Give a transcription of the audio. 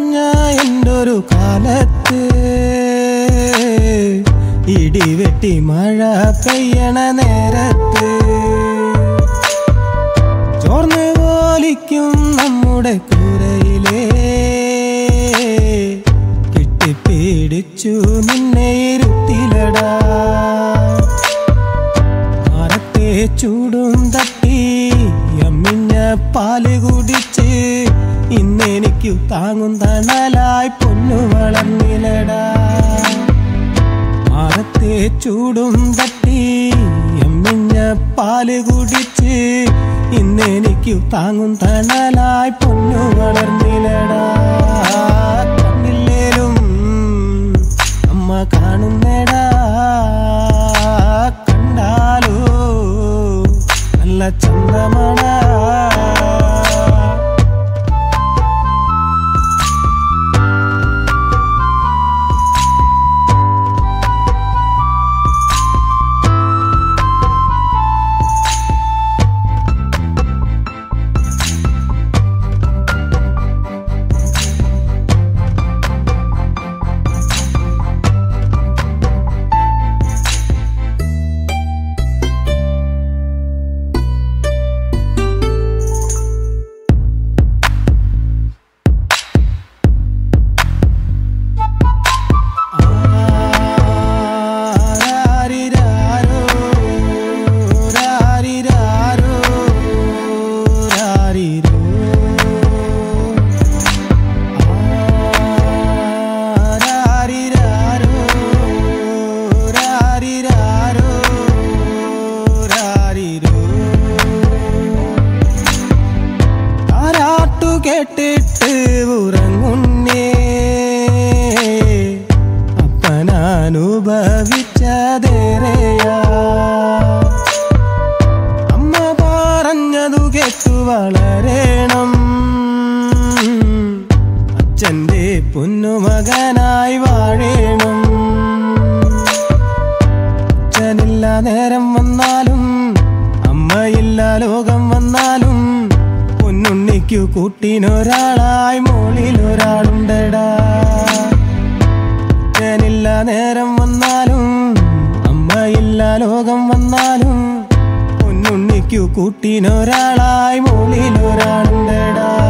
നിറഞ്ഞ എന്റൊരു കാലത്ത് ഇടിവെട്ടി മഴ പെയ്യണ നേരത്ത് ചോർന്ന് പോലിക്കും നമ്മുടെ കൂരയിലേ കെട്ടിപ്പിടിച്ചു നിന്നെ ഇരുത്തിലടാ മരത്തെ ചൂടും തട്ടി അമ്മിഞ്ഞ പാല് കുടിച്ച് ഇന്നെനിക്കു താങ്ങും തണലായി പൊന്നു വളർന്നിലടാ മരത്തെ ചൂടും തട്ടി അമ്മിഞ്ഞ പാല് കുടിച്ച് ഇന്നെനിക്കു താങ്ങും തണലായി പൊന്നു വളർന്നിലടാ കണ്ണില്ലേലും അമ്മ കാണുന്നേടാ കണ്ടാലോ നല്ല ചന്ദ്രമടാ ആരാരിരാരോ, രാരിരാരോ, രാരിരോ. ആരാരിരാരോ, രാരിരാരോ, രാരിരോ. താരാട്ടു കേട്ടിട്ട് ഉറങ്ങുന്നേ അപ്പനനുഭവിച്ചതേറെയാ അമ്മ പറഞ്ഞതു കേട്ടു വളരേണം അച്ഛന്റെ പൊന്നുമകനായി വാഴേണം അച്ഛനില്ല നേരം വന്നാലും അമ്മയില്ല ലോകം വന്നാലും പൊന്നുണ്ണിക്കു കൂട്ടിനൊരാളായി മോളിൽ ഒരാളുണ്ടടാ അച്ഛനില്ല നേരം വന്നാലും അമ്മയില്ല ലോകം വന്നാലും പൊന്നുണ്ണിക്കു കൂട്ടിനൊരാളായി മോളിൽ ഒരാളുണ്ടടാ